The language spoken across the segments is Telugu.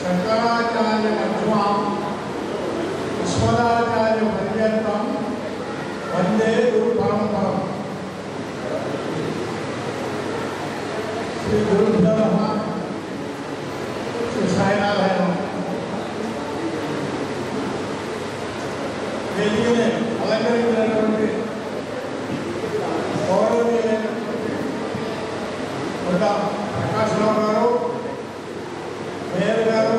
శంకరాచార్య మధ్యమాం విశ్వనాచార్య పర్యంతం వందే గురు పరంపరం శ్రీ గురుభ్యో నమ శ్రీ సాయినారాయణ వేదికని అలంకరించినటువంటి గౌరవనీయులైనటువంటి కొండ ప్రకాశ్రావు గారు మేయర్ గారు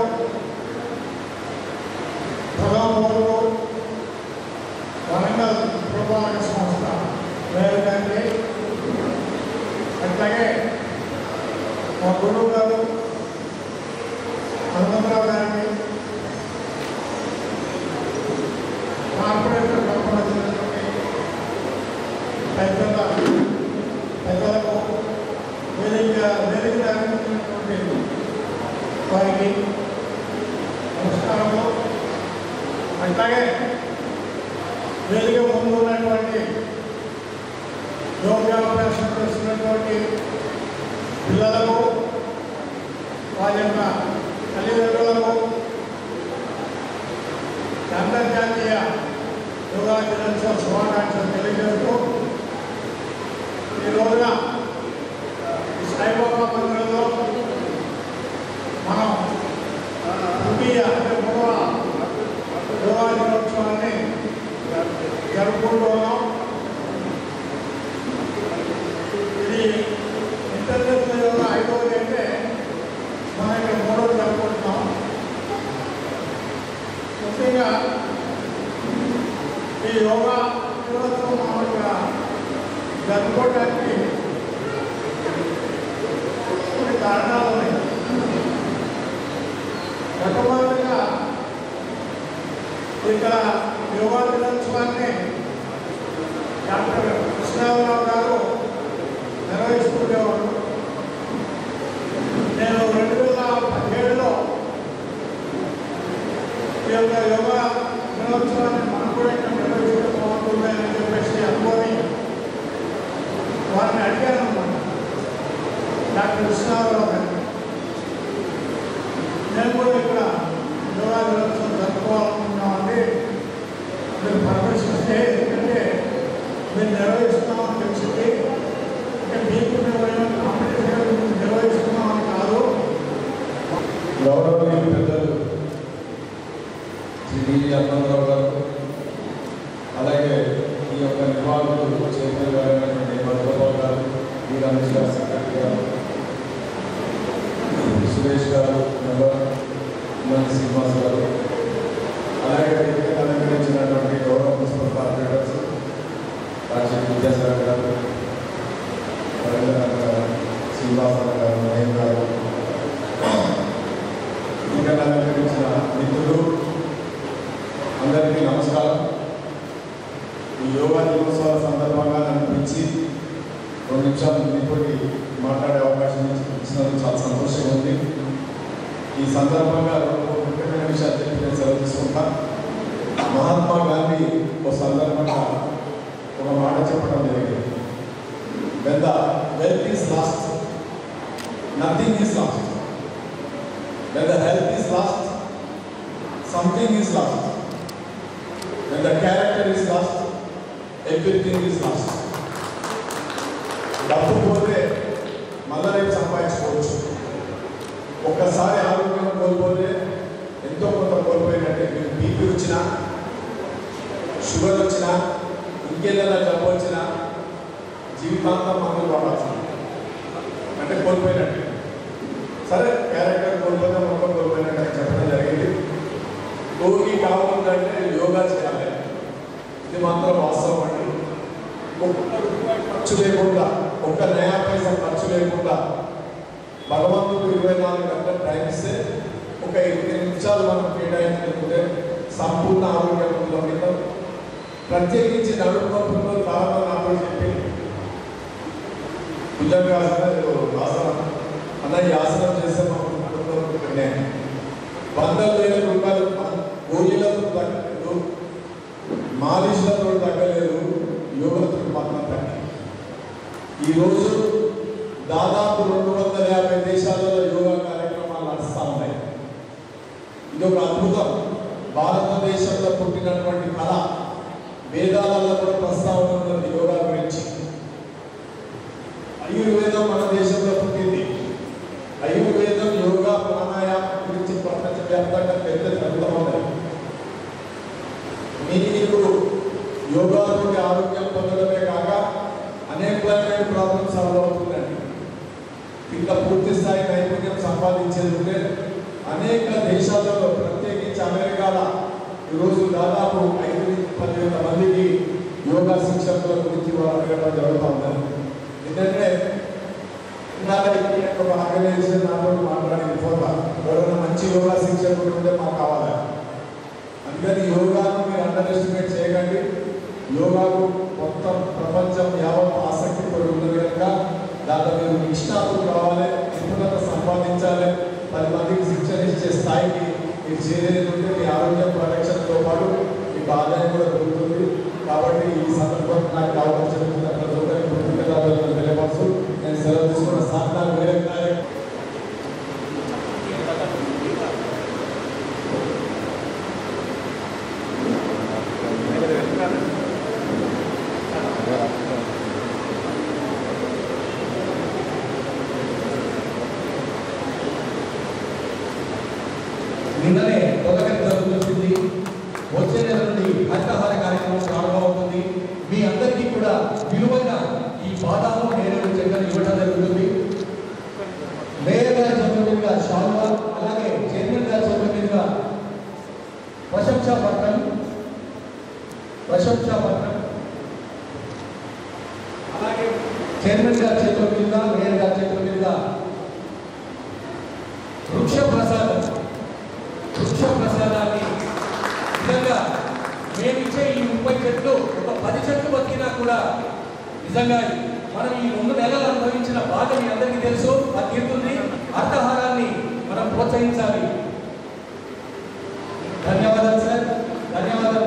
ప్రధానమౌరులు వరంగల్ పురపాలక సంస్థ మేయర్ గారికి అట్లాగే మా గురువు గారు హనుమంతరావు గారికి కార్పొరేటర్ సంబంధించినటువంటి పెద్దల పెద్దలకు వేదిక వేదిక నిర్వహించినటువంటి వారికి నమస్కారము అట్లాగే వేదిక ముందు ఉన్నటువంటి యోగాభ్యాసం చేస్తున్నటువంటి పిల్లలకు వారి యొక్క తల్లిదండ్రులకు అంతర్జాతీయ యోగా దినోత్సవ శుభాకాంక్షలు తెలియజేస్తూ ఈ రోజున ఈ సాయిబాబా మందిరంలో మనం తృతీయ అంటే మూడవ యోగా దినోత్సవాన్ని జరుపుకుంటున్నాం ఇది ఇంటర్నేషనల్ యోగా ఐదవది అంటే మనం ఇక్కడ మూడవది జరుపుకుంటున్నాం ముఖ్యంగా ఈ యోగా దినోత్సవం మనం ఇక్కడ జరుపుకోవడానికి కొన్ని కారణాలు ఉన్నాయి మొట్టమొదటిగా ఇక్కడ యోగా దినోత్సవాన్ని డాక్టర్ కృష్ణారావు గారు నిర్వహిస్తుండేవారు నేను రెండు వేల పదిహేడులో ఈ యొక్క యోగా దినోత్సవాన్ని మనం కూడా ఇక్కడ నిర్వహిస్తే బాగుంటుంది అని చెప్పేసి అనుకొని వారిని అడిగాను అన్నమాట డాక్టర్ కృష్ణారావు గారు నేను కూడా ఇక్కడ యోగా దినోత్సవం జరుపుకోవాలనుకున్నామండి మీరు పర్మిషన్ ఇస్తే ఎందుకంటే మీరు నిర్వహిస్తున్నామని తెలిసింది అంటే మీకు మేము కాంపిటీషన్ నిర్వహిస్తున్నామని కాదు గౌరవనీయ పెద్దలు శ్రీ డి అనంతరావు గారు అలాగే ఈ యొక్క నిర్వాహకులు చైర్మన్ గారైనటువంటి మధుగోపాల్ గారు డి రమేష్ గారు సెక్రటరీ గారు సురేష్ గారు మెంబర్ ఉమ్మడి శ్రీనివాస్ గారు అలాగే వేదికను అలంకరించినటువంటి గౌరవ మున్సిపల్ కార్పొరేటర్స్ రాజశేఖర్ విద్యాసాగర్ గారు వరంగల్ గారు శ్రీనివాసరావు గారు మహేంద్ర గారు ఇక్కడ అలంకరించిన మిత్రులు అందరికీ నమస్కారం ఈ యోగా దినోత్సవాల సందర్భంగా నన్ను పిలిచి రెండు నిమిషాలు మీతోటి మాట్లాడే అవకాశం ఇచ్చినందుకు చాలా సంతోషంగా ఉంది ఈ సందర్భంగా రెండు మూడు ముఖ్యమైన విషయాలు చెప్పి నేను సెలవు తీసుకుంటా మహాత్మా గాంధీ ఒక సందర్భంగా ఒక మాట చెప్పడం జరిగింది when the wealth is lost nothing is lost When the health is lost, something is lost. When the character is lost, everything is lost. డబ్బు పోతే మళ్ళా రేపు సంపాదించుకోవచ్చు ఒక్కసారి ఆరోగ్యం కోల్పోతే ఎంతో కొంత కోల్పోయినట్టే మీకు బీపీ వచ్చినా షుగర్ వచ్చినా ఇంకేదైనా జబ్బు వచ్చినా జీవితాంతం మందులు వాడాల్సింది అంటే కోల్పోయినట్టే సరే క్యారెక్టర్ కోల్పోతే మొత్తం కోల్పోయినట్టు అని చెప్పడం జరిగింది రోగి కావాలంటే యోగా చేయాలి ఇది మాత్రం వాస్తవం అండి ఒక్క రూపాయి ఖర్చు లేకుండా ఒక్క నయా పైసా ఖర్చు లేకుండా భగవంతుడు ఇరవై నాలుగు గంటల టైం ఇస్తే ఒక ఇరవై నిమిషాలు మనం కేటాయించుకుంటే సంపూర్ణ ఆరోగ్యం మీద ప్రత్యేకించి నడుపుకుంటున్న చాలా నాకు చెప్పి భుజంగాసనం ఆసనం అన్న ఈ ఆసనం చేస్తే మాకు కుటుంబం నేను వందల వేల రూపాయలు గోళీలతో తగ్గలేదు మాలిష్లతో తగ్గలేదు యోగతో మాత్రం తగ్గి ఈరోజు దాదాపు రెండు వందల యాభై దేశాలలో యోగా కార్యక్రమాలు నడుస్తూ ఉన్నాయి ఇది ఒక అద్భుతం భారతదేశంలో పుట్టినటువంటి కళ వేదాలలో కూడా ప్రస్తావన ఉన్నది యోగా గురించి ఆయుర్వేదం మన దేశంలో పుట్టింది ఆయుర్వేదం యోగా ప్రాణాయామం గురించి ప్రపంచవ్యాప్తంగా పెద్ద చదువుతా ఉన్నది మీకు యోగాతో ఆరోగ్యం పొందడమే కాక అన్ఎంప్లాయ్మెంట్ ప్రాబ్లమ్ సాల్వ్ అవుతుందండి ఇంకా పూర్తి స్థాయి నైపుణ్యం సంపాదించేది ఉంటే అనేక దేశాలలో ప్రత్యేకించి అమెరికాలో ఈరోజు దాదాపు ఐదు నుంచి పదివేల మందికి యోగా శిక్షకుల గురించి వారు అడగడం జరుగుతూ ఉందని ఎందుకంటే ఇవాళ ఈ ఒక ఆర్గనైజేషన్ నాతో మాట్లాడింది ఫోటో ఎవరైనా మంచి యోగా శిక్షకులు ఉంటే మాకు కావాలి అందుకని యోగాను మీరు అండర్ ఎస్టిమేట్ చేయకండి యోగాకు మొత్తం ప్రపంచం యావత్ ఆసక్తి పడి ఉన్నది కనుక దాంట్లో మీరు నిష్ణాతులు కావాలి నిపుణత సంపాదించాలి పది మందికి శిక్షణ ఇచ్చే స్థాయికి మీరు చేరేది ఉంటే మీ ఆరోగ్య పరిరక్షణతో పాటు మీకు ఆదాయం కూడా దొరుకుతుంది కాబట్టి ఈ సందర్భంగా నాకు అవకాశం ఇచ్చిన ప్రతి ఒక్కరికి కృతజ్ఞతలు తెలియపరుస్తూ నేను సెలవు తీసుకున్న సాధన వేరే కార్యక్రమం నిన్ననే తొలగని జరుగుతుంది వచ్చే నెల నుండి హరితహార కార్యక్రమం ప్రారంభమవుతుంది మీ అందరికీ కూడా విలువైన ఈ బాదాము నేరేడు చెక్కలు ఇవ్వడం జరుగుతుంది మేయర్ గారి చేతుల మీదుగా షాల్వా అలాగే చైర్మన్ గారి చేతుల మీదుగా ప్రశంసా పత్రం ప్రశంసా పత్రం అలాగే చైర్మన్ గారి చేతుల మీదుగా మేయర్ గారి చేతుల మీదుగా వృక్ష ప్రసాదం వృక్ష ప్రసాదాన్ని నిజంగా మేమిచ్చే ఈ ముప్పై చెట్లు ఒక పది చెట్లు బతికినా కూడా నిజంగా మనం ఈ రెండు నెలలు అనుభవించిన బాధ మీ అందరికీ తెలుసు అది తీరుతుంది అర్థహారాన్ని మనం ప్రోత్సహించాలి ధన్యవాదాలు సార్ ధన్యవాదాలు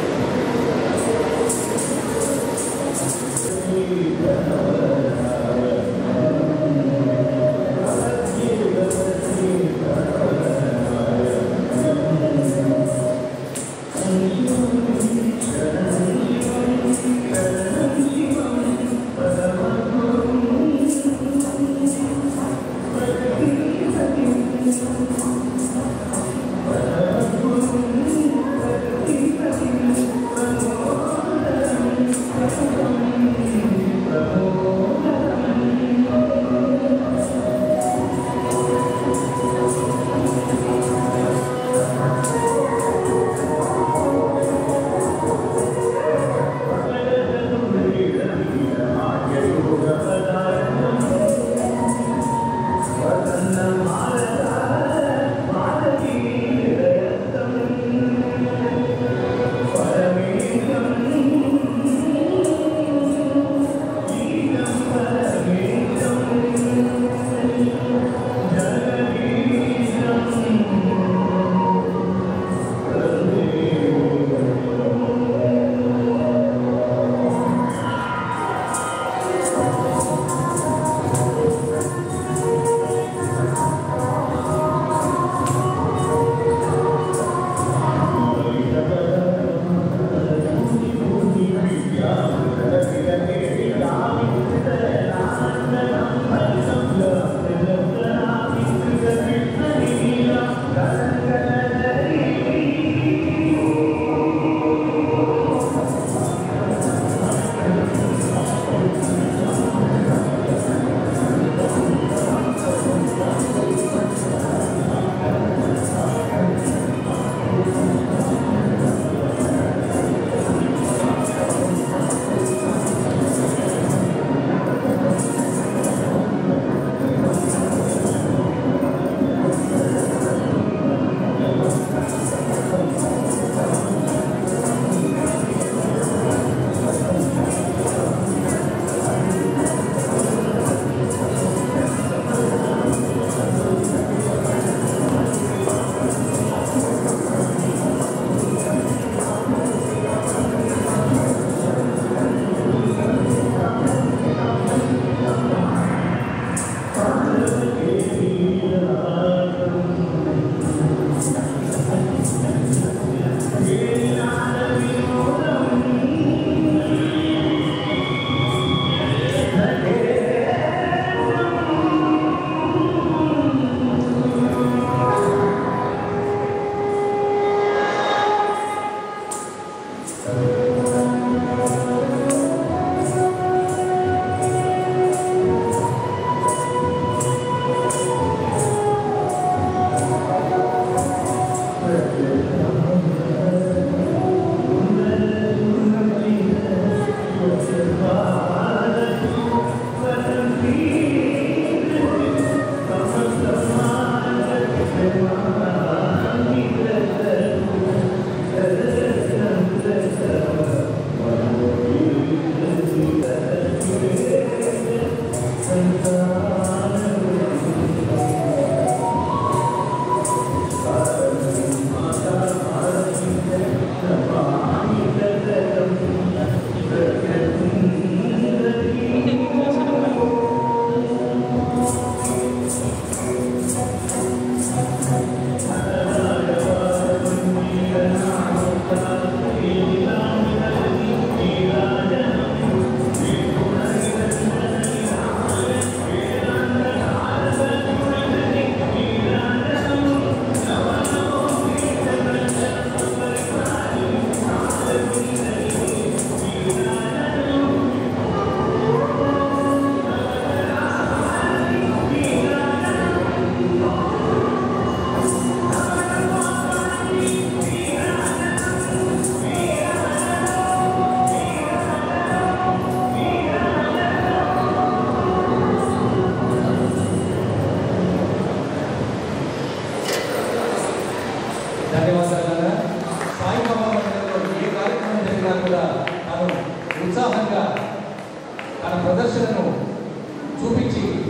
Thank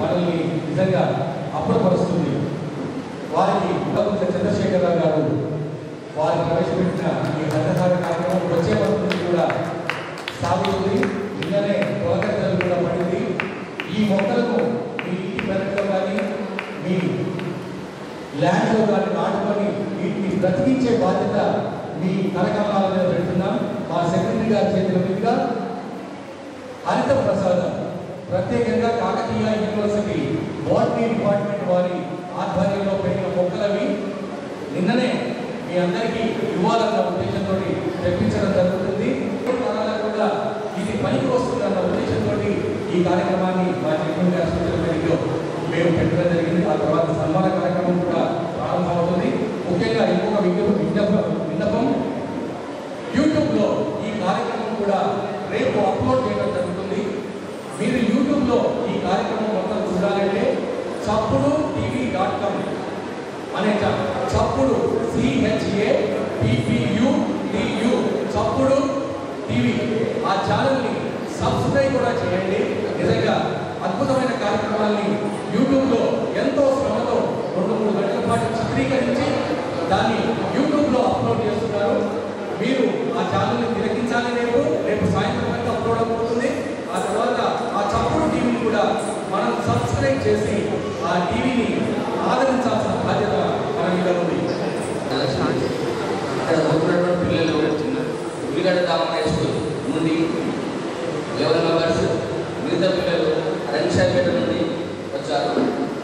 మనల్ని నిజంగా అప్పుడపరుస్తుంది వారికి ప్రభుత్వ చంద్రశేఖరరావు గారు వారు ప్రవేశపెట్టిన ఈ హరితహార కార్యక్రమం వచ్చే వరకు నుంచి కూడా సాగుతుంది నిన్ననే తొలకరితలు కూడా పడింది ఈ మొక్కలను మీ ఇంటి పెరట్లో కానీ మీ ల్యాండ్లో కానీ నాటుకొని వీటిని బ్రతికించే బాధ్యత మీ కరకమలాల మీద పెడుతున్నాం మా సెక్రటరీ గారి చేతుల మీదుగా హరిత ప్రసాదం ప్రత్యేకంగా కాకతీయ యూనివర్సిటీ బాటనీ డిపార్ట్మెంట్ వారి ఆధ్వర్యంలో పెట్టిన మొక్కలవి నిన్ననే మీ అందరికీ ఇవ్వాలన్న ఉద్దేశంతో తెప్పించడం జరుగుతుంది తరాలకు కూడా ఇది పనికి వస్తుందన్న ఉద్దేశంతో ఈ కార్యక్రమాన్ని మా చెక్కింగ్ గారి సూచన మేరకు మేము పెట్టడం జరిగింది ఆ తర్వాత సన్మాన కార్యక్రమం కూడా ప్రారంభమవుతుంది ముఖ్యంగా ఇంకొక విజ్ఞప్తి విజ్ఞాప విన్నపం యూట్యూబ్లో ఈ కార్యక్రమం కూడా రేపు అప్లోడ్ చేయడం జరుగుతుంది మీరు యూట్యూబ్లో ఈ కార్యక్రమం మొత్తం చూడాలంటే చప్పుడు టీవీ డాట్ కామ్ అనే చ- Chappudu C H A P P U T U Chappudu TV ఆ ఛానల్ని సబ్స్క్రైబ్ కూడా చేయండి నిజంగా అద్భుతమైన కార్యక్రమాల్ని యూట్యూబ్లో ఎంతో శ్రమతో రెండు మూడు గంటల పాటు చిత్రీకరించి దాన్ని యూట్యూబ్లో అప్లోడ్ చేస్తున్నారు మీరు ఆ ఛానల్ని తిలకించాలి రేపు రేపు సాయంత్రం వరకు అప్లోడ్ అవుతుంది ఆ తర్వాత ఆ చప్పుడు టీవీని కూడా మనం సబ్స్క్రైబ్ చేసి ఆ టీవీని ఆదరించాల్సిన బాధ్యత మన మీద ఉంది అక్కడ చదువుతున్నటువంటి పిల్లలు ఉల్లిగడ్డ దామం హై స్కూల్ నుండి లెవెన్ మెంబర్స్ మిగతా పిల్లలు రంగశాపేట నుండి వచ్చారు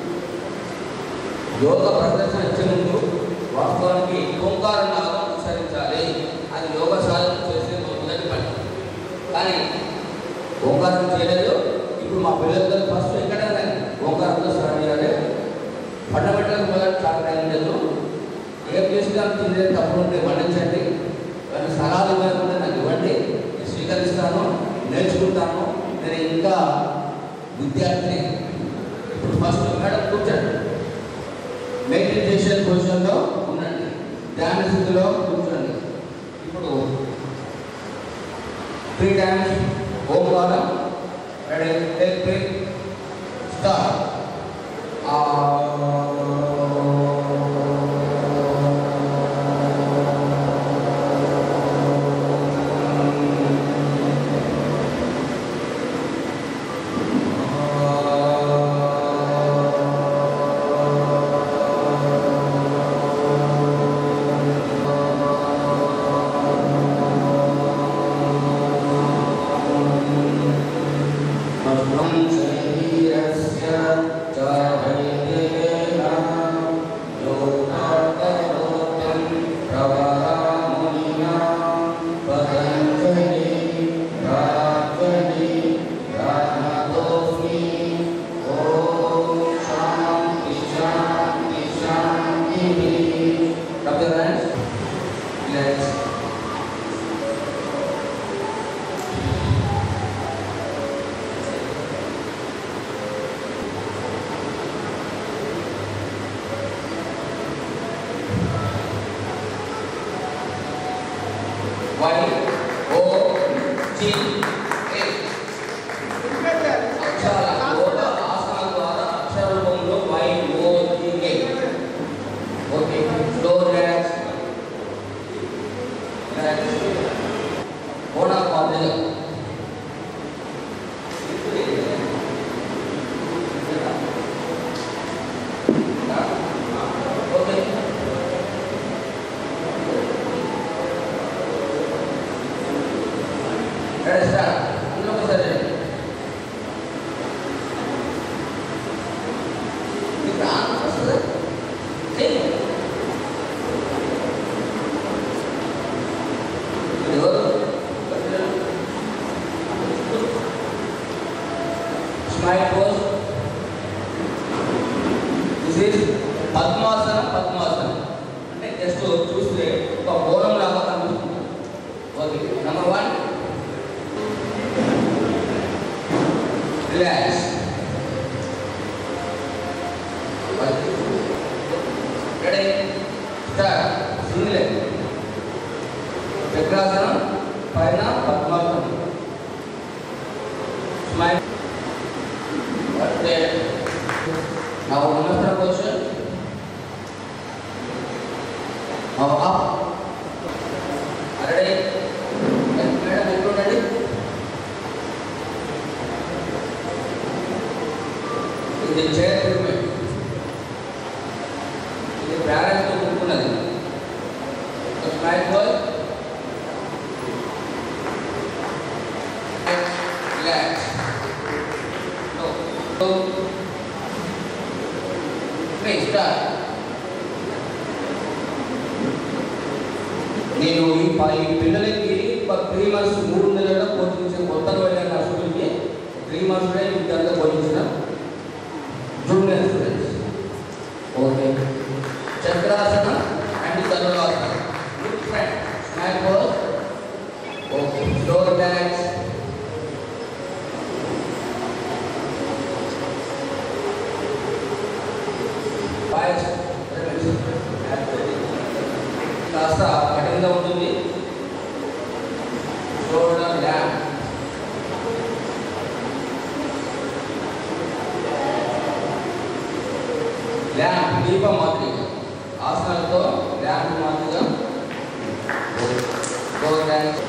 యోగ ప్రదర్శన ఇచ్చే ముందు వాస్తవానికి ఓంకార నాదం ఉచ్చరించాలి అది యోగ సాధన చేసే మొదటి పని కానీ ఓంకారం చేయలేదు ఇప్పుడు మా పిల్లలు ఫస్ట్ ఎక్కడైనా ఓంకారంతో స్టార్ట్ చేయాలి ఫండమెంటల్ మొదటి స్టార్ట్ అయ్యిండదు ఏం చేసినా తినే తప్పులు ఉంటే మన్నించండి వాటి సలహాలు ఇవ్వకుండా నాకు ఇవ్వండి నేను స్వీకరిస్తాను నేర్చుకుంటాను నేను ఇంకా విద్యార్థిని ఇప్పుడు ఫస్ట్ మేడం కూర్చోండి మెడిటేషన్ పొజిషన్లో ఉండండి ధ్యాన స్థితిలో కూర్చోండి ఇప్పుడు త్రీ టైమ్స్ ఓంకారం రెడీ టేక్ బ్రేక్ స్టార్ట్ भस्मं शरीरस्य च वैद्येन योगाकरोतं प्रवरामुनिना पतञ्जलि राजनि रामतोऽस्मि ॐ शान्ति शान्ति शान्तिः Clap your hands. Let's Y O G A అక్షరాల యోగ ఆసనాల ద్వారా అక్షర రూపంలో Y O G A okay slow relax relax ఓనా పాదయ ఓకే రెడీ స్టార్ట్ అందరూ ఒకసారి చేయండి. మీకు ఆనందం వస్తుందా? చేయండి. ఎవరు? స్మైల్ పోజ్ దిస్ ఈజ్ పద్మాసనం పద్మాసనం అంటే జస్ట్ చూస్తే ఒక బోనం లాగా కనిపిస్తుంది okay number one relax ready start single చక్రాసనం పైన పద్మాసనం స్మైల్ అంటే Now namaskar position. Now up. Ready? Madam, you ready? ఇది చైర్ movement. ఇది బ్యాలెన్స్ కూడుకున్నది smile boy relax No. So, play start. నేను ఈ ప- ఈ పిల్లలకి త్రీ మంత్స్ మూడు నెలల కోచింగ్ కొత్తగా వెళ్ళాను నా స్కూల్కి త్రీ మంత్స్ విద్యార్థులు కోచించిన జూనియర్ స్టూడెంట్స్ ఓకే చక్రాసన అండ్ ధనురాసన good friend smile pose okay slow relax voice కాస్త కఠినంగా ఉంటుంది షోల్డర్ ల్యామ్ ల్యాంప్ దీపం మాదిరిగా ఆసనాలతో ల్యాంప్ మాదిరిగా గో ల్యాంప్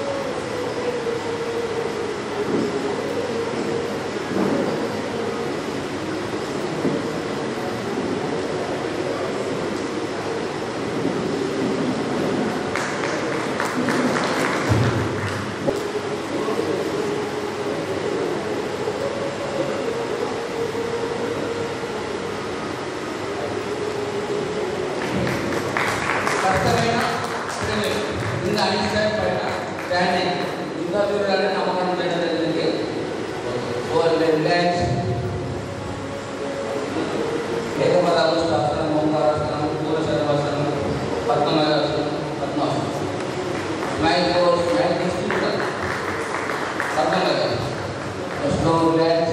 కష్టమైన ట్రైనింగ్ కింద ఐన్స్టైన్ పైన స్టాండింగ్ ఇంకా చూడాలని నమ్మకం చేయడం జరిగింది ఫోర్ రిలాక్స్ ఏకపదాలుష్టాసనం ఓంకారాసనం పూర్వశర్వాసనం పద్మనాభాసనం పద్మాసనం స్మైల్ ఫోర్ స్మైల్ తీసుకుంటారు పద్మనాభ స్లో రిలాక్స్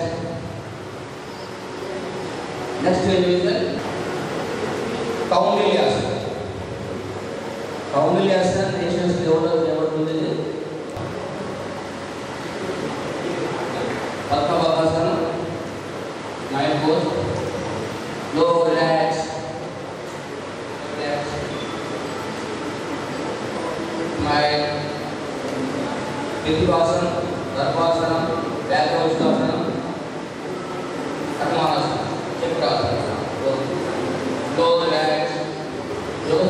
నెక్స్ట్ డివిజన్ కౌండిల్యాసనం కౌండిల్యాసనం నేషనల్స్ లెవెల్లో చేయబడుతుంది పద్మపదాసనం నైన్ ఫోర్ లో రిలాక్స్ రిలాక్స్ స్మైల్ పితృవాసనం గర్భాసనం వ్యాఘ్రోష్టాసనం పద్మాసనం చక్రాసనం లో రిలాక్స్ యోగ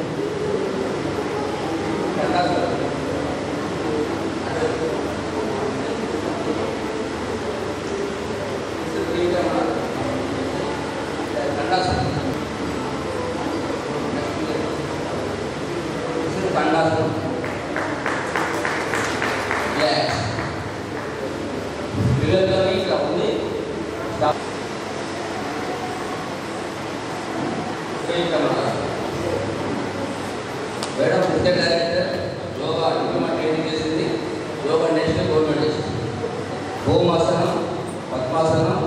మేడం ముఖ్య డైరెక్టర్ యోగా డిప్లొమా ట్రైనింగ్ చేసింది యోగా నేషనల్ గవర్నమెంట్ చేసింది భూమాసనం పద్మాసనం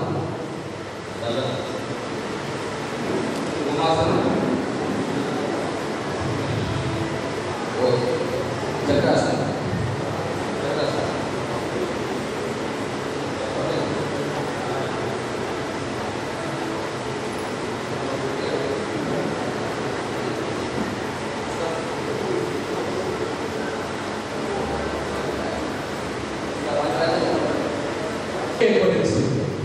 భూమాసనం ఓ చక్రాసనం చక్రాసనం ఎక్కువ తెలుసు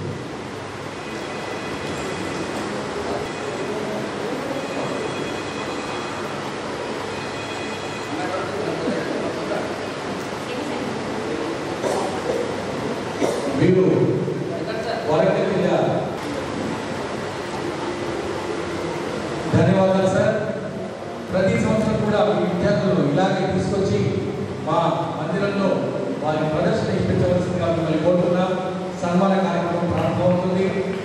మీరు వరంగల్ జిల్లా ధన్యవాదాలు సార్ ప్రతి సంవత్సరం కూడా మీ విద్యార్థులు ఇలాగే తీసుకొచ్చి మా మందిరంలో వారి ప్రదర్శన ఇప్పించవలసిందిగా మిమ్మల్ని కోరుతున్నాం సన్మాన కార్యక్రమం ప్రారంభమవుతుంది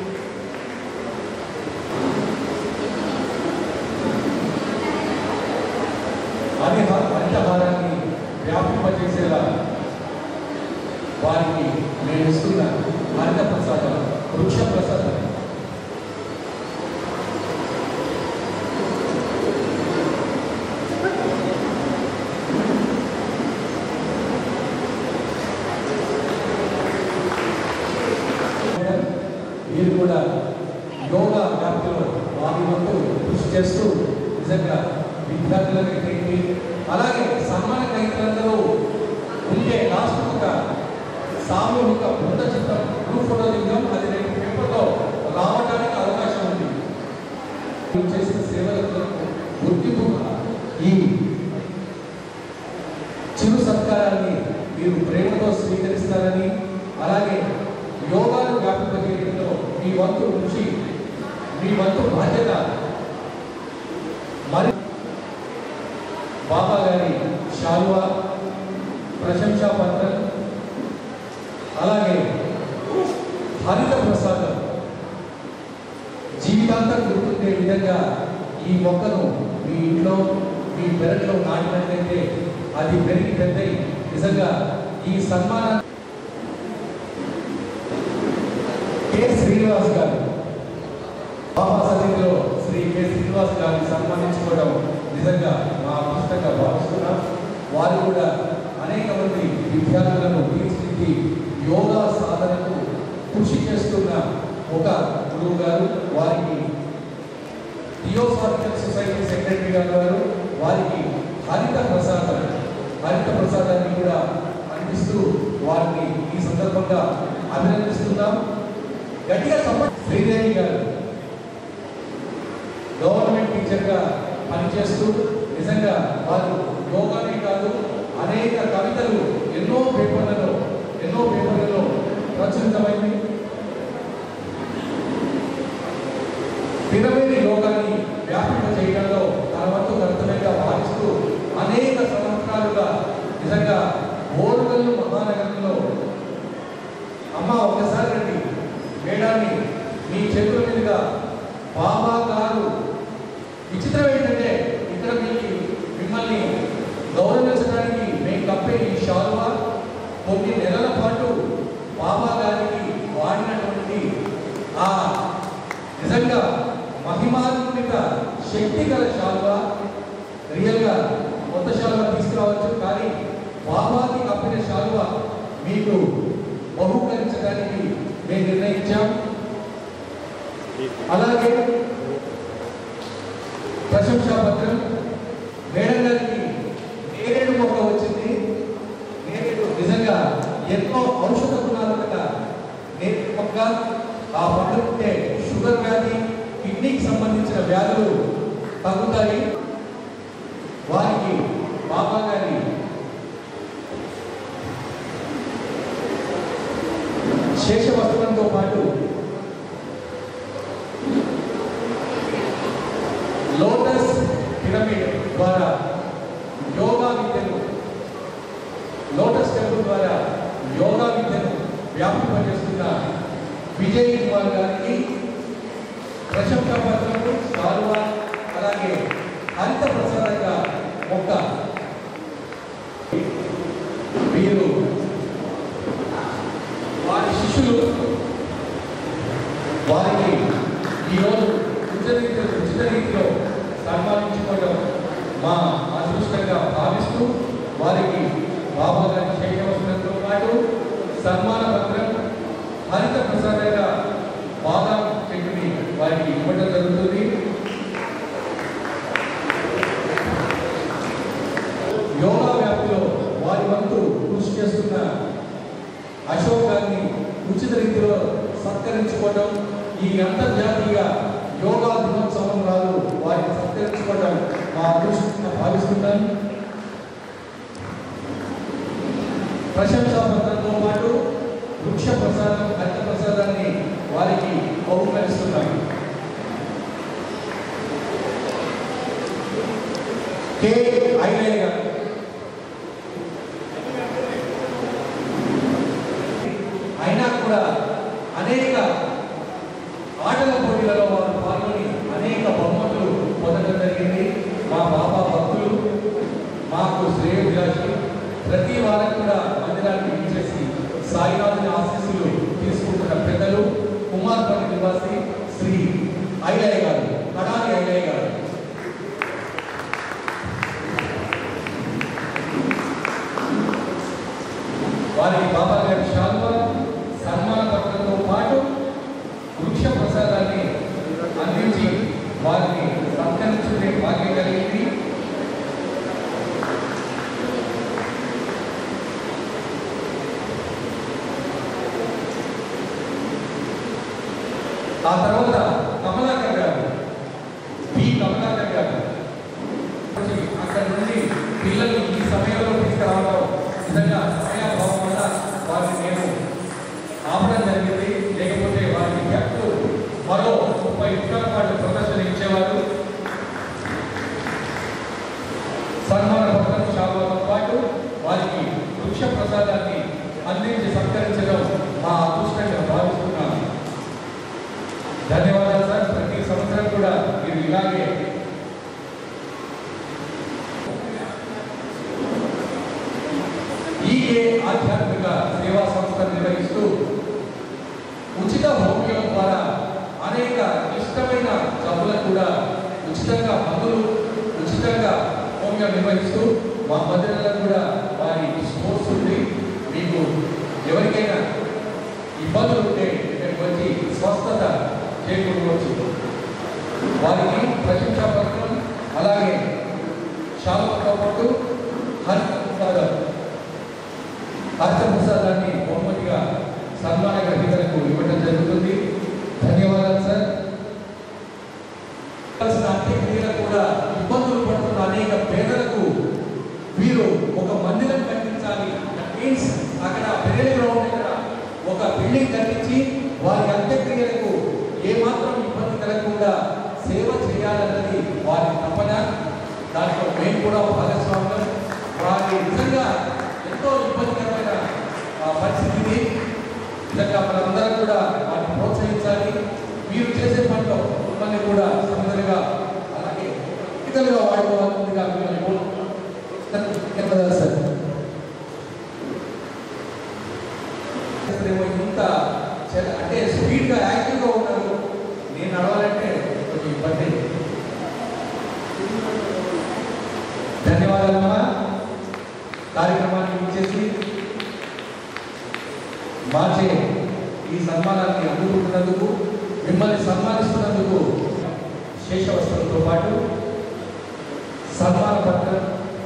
అనిహ అంతహారాన్ని వ్యాపింపజేసేలా వారికి నేను ఇస్తున్న అన్న ప్రసాదం వృక్ష ప్రసాదం మీరు కూడా యోగా వ్యాప్తిలో వారి వంతు కృషి చేస్తూ నిజంగా విద్యార్థులకైతే అలాగే సన్మాన గ్రహీతలందరూ ఉండే లాస్ట్ ఒక సామూహిక బృంద చిత్రం గ్రూప్ ఫోటో దిగడం అది రేపు పేపర్లో రావడానికి అవకాశం ఉంది మీరు చేసిన సేవలకు గుర్తింపుగా ఈ చిరు సత్కారాన్ని మీరు ప్రేమతో స్వీకరిస్తారని అలాగే యోగాను వ్యాపింపజేయడంలో మీ వంతు నుంచి మీ వంతు బాధ్యత మరి బాబా గారి శాలువా ప్రశంసా పత్రం అలాగే హరిత ప్రసాదం జీవితాంతం గుర్తుండే విధంగా ఈ మొక్కను మీ ఇంట్లో మీ పెరట్లో నాటినట్లయితే అది పెరిగి పెద్దయి నిజంగా ఈ సన్మానం కె శ్రీనివాస్ గారు బాబా సన్నిధిలో శ్రీ కె శ్రీనివాస్ గారిని సన్మానించుకోవడం నిజంగా మా అదృష్టంగా భావిస్తున్నాం వారు కూడా అనేక మంది విద్యార్థులను తీర్చిదిద్ది యోగా సాధనకు కృషి చేస్తున్న ఒక గురువు గారు వారికి థియోసాఫికల్ సొసైటీ సెక్రటరీ గారు వారికి హరిత ప్రసాదం హరిత ప్రసాదాన్ని కూడా అందిస్తూ వారిని ఈ సందర్భంగా అభినందిస్తున్నాం గట్టిగా చెప్ప శ్రీదేవి గారు గవర్నమెంట్ టీచర్గా పనిచేస్తూ నిజంగా వారు యోగానే కాదు అనేక కవితలు ఎన్నో పేపర్లలో ఎన్నో పేపర్లలో ప్రచురితమైంది పిరమిడ్ యోగాన్ని వ్యాపింప చేయడంలో తన వంతు కర్తవ్యంగా భావిస్తూ అనేక సంవత్సరాలుగా నిజంగా ఓరుగల్లు మహానగరంలో అమ్మ ఒకసారి రండి మేడాన్ని మీ చేతుల మీదుగా బాబా గారు విచిత్రం ఏంటంటే ఇక్కడ మీకు మిమ్మల్ని గౌరవించడానికి మేము కప్పే ఈ షాల్వా కొన్ని నెలల పాటు బాబా గారికి వాడినటువంటి ఆ నిజంగా మహిమాన్విత శక్తి గల శాల్వా రియల్గా కొత్త శాల్వా తీసుకురావచ్చు కానీ బాబాకి కప్పిన శాల్వా మీకు బహుకరించడానికి మేము నిర్ణయించాం అలాగే ప్రశంసా పత్రం మేడం గారికి నేరేడు మొక్క వచ్చింది నేరేడు నిజంగా ఎన్నో ఔషధ గుణాలు గల నేరేడు మొక్క ఆ పండు ఉంటే షుగర్ వ్యాధి కిడ్నీకి సంబంధించిన వ్యాధులు తగ్గుతాయి వారికి బాబా గారి శేష వస్త్రంతో పాటు లోటస్ పిరమిడ్ ద్వారా యోగా విద్యను లోటస్ టెంపుల్ ద్వారా యోగా విద్యను వ్యాపింపజేస్తున్న విజయ్ కుమార్ గారికి ప్రశంసా పత్రము సాల్వా అలాగే హరిత ప్రసాదంగా మొక్క వీరు వారి శిష్యులు వారికి ఈరోజు ఉచిత రీతిలో ఉచిత రీతిలో సన్మానించుకోవడం మా అదృష్టంగా భావిస్తూ వారికి బాబా గారి శైలవసనంతో పాటు సన్మాన పత్రం హరిత ప్రసాదంగా బాగా చెట్టుని వారికి ఇవ్వడం జరుగుతుంది యోగా వ్యాప్తిలో వారి వంతు కృషి చేస్తున్న అశోక్ గారిని ఉచిత రీతిలో సత్కరించుకోవడం ఈ అంతర్జాతీయ యోగా దినోత్సవం రాదు వారిని సత్కరించుకోవడం మా అదృష్టంగా భావిస్తున్నాను ప్రశంసా పత్రంతో పాటు వృక్ష ప్రసాదం హరిత ప్రసాదాన్ని వారికి బహుకరిస్తున్నాను కే ఐలయ్య గారు అయినా కూడా అనేక ఆటల పోటీలలో వారు పాల్గొని అనేక బహుమతులు పొందడం జరిగింది మా బాబా భక్తులు మాకు శ్రేయోభిలాషి ప్రతి వారం కూడా మందిరానికి విచ్చేసి సాయినాథుని ఆశీస్సులు తీసుకుంటున్న పెద్దలు కుమార్పల్లి నివాసి శ్రీ ఐలయ్య గారు కడాలి ఐలయ్య గారు వారికి బాబా గారి శాల్వా సన్మాన పత్రంతో పాటు వృక్ష ప్రసాదాన్ని వారిని సత్కరించుకునే భాగ్యం కలిగింది ఆ తర్వాత కమలాకర్ గారు బి కమలాకర్ గారు వచ్చి అక్కడ నుండి పిల్లలు ఈ సమయంలో తీసుకురావడం నిజంగా సమయాభావం వల్ల వారిని నేను ఆపడం జరిగింది లేకపోతే వారి విద్యార్థులు మరో ముప్పై నిమిషాల పాటు ప్రదర్శన ఇచ్చేవారు సన్మాన పత్రం శాపతో పాటు వారికి వృక్ష ప్రసాదాన్ని అందించి సత్కరించడం మా అదృష్టంగా భావిస్తున్నాను ధన్యవాదాలు సార్ ప్రతి సంవత్సరం కూడా మీరు ఇలాగే ఈకే ఆధ్యాత్మిక సేవా సంస్థ నిర్వహిస్తూ ఉచిత హోమియో ద్వారా అనేక ఇష్టమైన జబ్బులకు కూడా ఉచితంగా మందులు ఉచితంగా హోమియో నిర్వహిస్తూ మా మందిరాలకు కూడా వారి స్పోర్ట్స్ ఉంది మీకు ఎవరికైనా ఇబ్బందులు ఉంటే ఇక్కడికి వచ్చి స్వస్థత చేకూరవచ్చు వారికి ప్రశంసా పత్రం అలాగే శాలతో పాటు హరి ప్రసాదం హర్షప్రసాదాన్ని బహుమతిగా సన్మాన గ్రహీతలకు ఇవ్వడం జరుగుతుంది ధన్యవాదాలు సార్ కావాల్సిన అంత్యక్రియలకు కూడా ఇబ్బందులు పడుతున్న అనేక పేదలకు వీరు ఒక మందిరం కట్టించాలి మీన్స్ అక్కడ పెరేడ్ గ్రౌండ్ దగ్గర ఒక బిల్డింగ్ కట్టించి వారి అంత్యక్రియలకు ఏమాత్రం ఇబ్బంది కలగకుండా సేవ చేయాలన్నది వారి తపన దాంట్లో మేము కూడా భాగస్వామ్యం వారి నిజంగా ఎంతో ఇబ్బందికరమైన ఆ, పరిస్థితి ఇది. నిజంగా మనందరం కూడా వాటిని ప్రోత్సహించాలి మీరు చేసే పనిలో మిమ్మల్ని కూడా సమిధలుగా అలాగే ఇతరులుగా వాడుకోవాల్సిందిగా మిమ్మల్ని కోరుతున్నాను సార్ అసలేమో ఇంత చ- అంటే స్పీడ్గా యాక్టివ్గా ఉన్నారు నేను నడవాలంటే కొంచెం ఇబ్బంది ధన్యవాదాలమ్మా కార్యక్రమాన్ని ఇచ్చేసి మార్చే ఈ సన్మానాన్ని అందుకుంటున్నందుకు మిమ్మల్ని సన్మానిస్తున్నందుకు శేషవస్త్రంతో పాటు సన్మాన పత్రం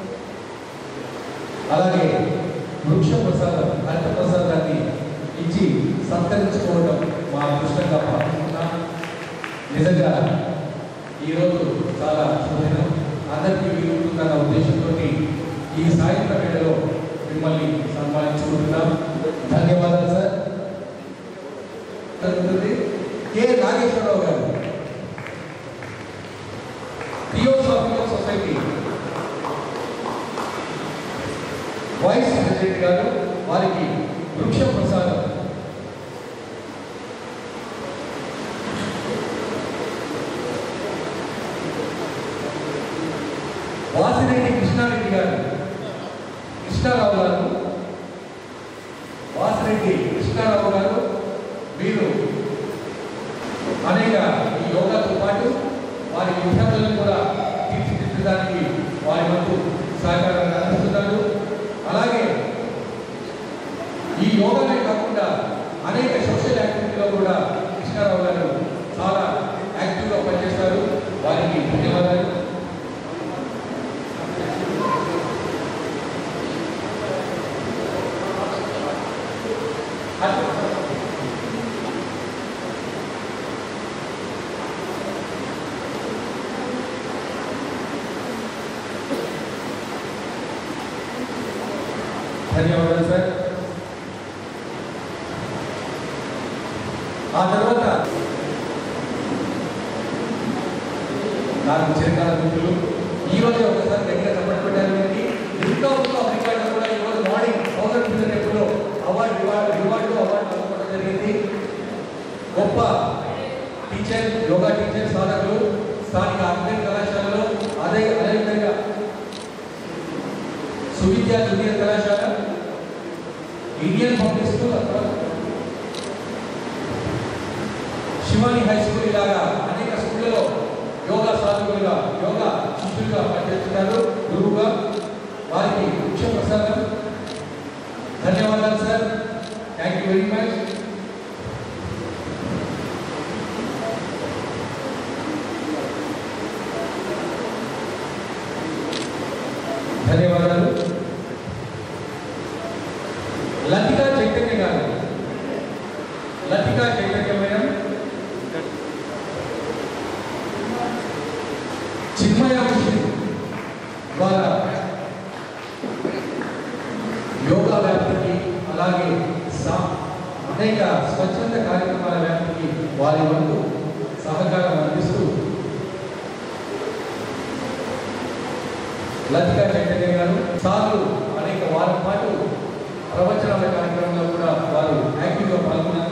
అలాగే వృక్ష ప్రసాదం హరిత ప్రసాదాన్ని ఇచ్చి సత్కరించుకోవడం మా అదృష్టంగా భావిస్తున్నాం నిజంగా ఈరోజు చాలా శుభదినం అందరికీ వీలుంటుందన్న ఉద్దేశంతో ఈ సాయంత్రం వేళలో మిమ్మల్ని సన్మానించుకుంటున్నాం ధన్యవాదాలు సార్ జరుగుతుంది కె నాగేశ్వరరావు గారు థియోసాఫికల్ సొసైటీ వైస్ ప్రెసిడెంట్ గారు వారికి వృక్ష ప్రసాదం వాసిరెడ్డి కృష్ణారెడ్డి గారు కృష్ణారావు గారు వాసిరెడ్డి కృష్ణారావు గారు వీరు అనేక ఈ యోగాతో పాటు వారి విద్యార్థులను కూడా తీర్చిదిద్దడానికి వారి వంతు సహకారాన్ని అందిస్తున్నారు అలాగే ఈ యోగానే కాకుండా అనేక సోషల్ యాక్టివిటీలో కూడా కృష్ణారావు గారు చాలా యాక్టివ్గా పనిచేస్తారు వారికి ధన్యవాదాలు ధన్యవాదాలు సార్ ఆ తర్వాత నాకు చిరకాల మిత్రులు ఈ రోజు ఒకసారి గట్టిగా చప్పట్లు పెట్టారు వీరికి ఎంతో ఉందో రికార్డు కూడా ఈ రోజు మార్నింగ్ థౌసండ్ ఫిఫ్టీ ఎప్పుడు అవార్డు రివార్డు రివార్డు అవార్డు అందుకోవడం జరిగింది గొప్ప టీచర్ యోగా టీచర్ సాధకులు స్థానిక అంబేద్కర్ కళాశాలలో అదే అదేవిధంగా సువిద్య జూనియర్ కళాశాల ఇండియన్ పబ్లిక్ స్కూల్ అక్కడ శివాని హై స్కూల్ ఇలాగా అనేక స్కూళ్ళలో యోగా సాధకులుగా యోగా శిష్యులుగా పనిచేస్తున్నారు గురువుగా వారికి ముఖ్య ప్రసాదం ధన్యవాదాలు sir thank you very much వారి వంతు సహకారం అందిస్తూ లతికా చైతన్య గారు సార్లు అనేక వారం పాటు ప్రవచనాల కార్యక్రమంలో కూడా వారు యాక్టివ్గా పాల్గొన్నారు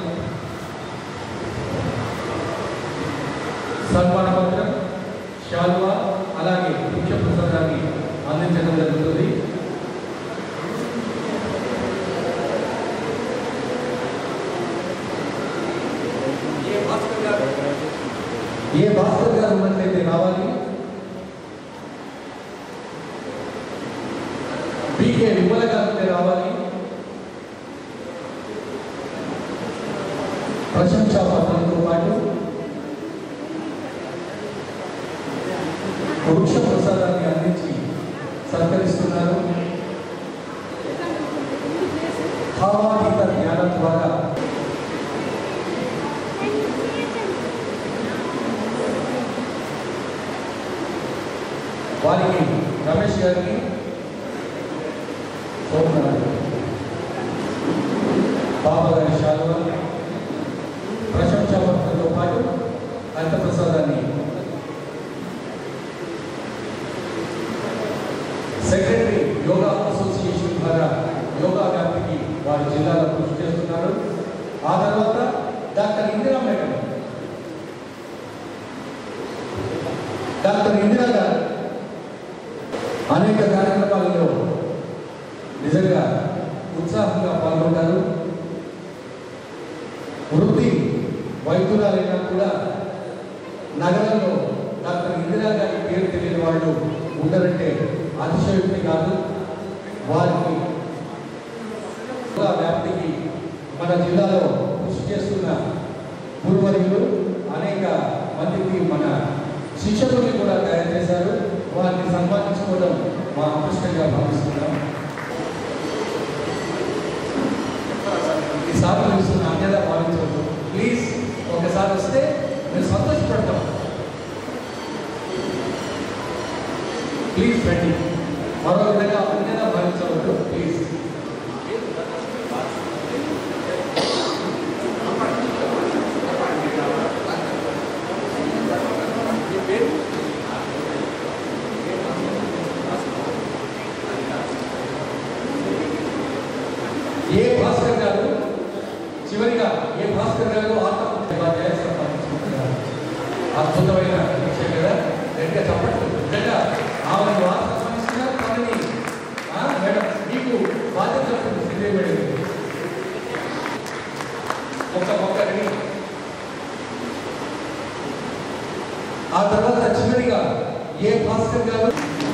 సన్మాన పత్రం శాల్వా అలాగే వృక్ష పుస్తకాన్ని అందించడం జరుగుతుంది ఏ భాస్కర్ గారు ఉన్నట్లయితే రావాలి బీకే విమల గారు ఉంటే రావాలి ప్రశంసా పత్రంతో పాటు వృక్ష ప్రసాదాన్ని అందించి సహకరిస్తున్నారు భావాతీత జ్ఞానం ద్వారా వారికి రమేష్ గారికి సోమనాథ్ బాబా గారి శాలువ ప్రశంసా పత్రంతో పాటు అంతప్రసాదాన్ని సెక్రటరీ యోగా అసోసియేషన్ ద్వారా యోగా వ్యాప్తికి వారి జిల్లాలో కృషి చేస్తున్నారు ఆ తర్వాత doctor Indira madam doctor Indira గారు అనేక కార్యక్రమాలలో నిజంగా ఉత్సాహంగా పాల్గొంటారు వృత్తి వైద్యురాలైనా కూడా నగరంలో డాక్టర్ ఇందిరా గారి పేరు తెలియని వాళ్ళు ఉండరంటే అతిశయోక్తి కాదు వారికి యోగా వ్యాప్తికి మన జిల్లాలో కృషి చేస్తున్న గురువర్యులు అనేక మందికి మన శిక్షకుల్ని కూడా తయారు చేశారు వారిని సన్మానించుకోవడం మా అదృష్టంగా భావిస్తున్నాం ఈసారి ఇస్తున్న అన్యత భావించవద్దు ప్లీజ్ ఒకసారి వస్తే మీరు సంతోషపడతాం ప్లీజ్ రండి మరో విధంగా అన్యత భావించవద్దు ప్లీజ్ ఏ భాస్కర్ గారు చివరిగా ఏ భాస్కర్ గారు ఆత్మహత్య సంపాదించుకుంటున్నారు అద్భుతమైన విషయం కదా గట్టిగా చెప్పట్లు నిజంగా ఆమెను వార్త సంపాదిస్తున్నారు కానీ ఆ, మేడం మీకు బాధ్యత ఉంటుంది శ్రీదేవి మేడం ఒక మొక్క రెడీ ఆ తర్వాత చివరిగా ఏ భాస్కర్ గారు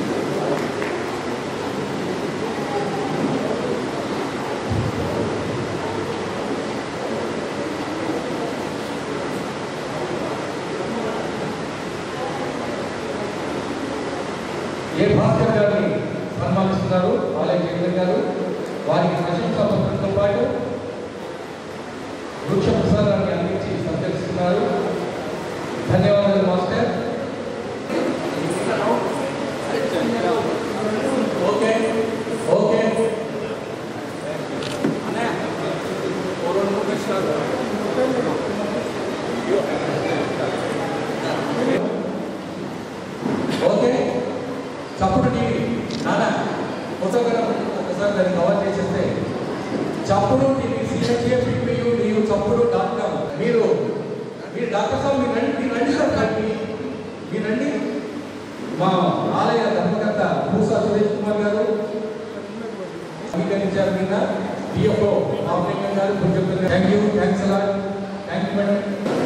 ఏ భాస్కర్ గారిని సన్మానిస్తున్నారు ఆలయ చైతన్య గారు వారికి ప్రశంసా పత్రంతో పాటు వృక్ష ప్రసాదాన్ని అందించి సత్కరిస్తున్నారు ధన్యవాదాలు master okay okay okay Chappudu TV నాన్న ఫోటోగ్రాఫ్ ఒకసారి దాన్ని కవర్ చేసేస్తే చప్పుడు టీవీ సిహెచ్ఏ పిపియు నీవు చప్పుడు డాట్ కామ్ మీరు మీరు డాక్టర్ సాబ్ మీరు రండి మీరు రండి సార్ రండి మీరు రండి మా ఆలయ ధర్మకర్త భూసా సురేష్ కుమార్ గారు అంగీకరించారు నిన్న డిఎఫ్ఓ రామలింగం గారు థ్యాంక్ యూ థ్యాంక్స్ అలా థ్యాంక్ యూ మేడం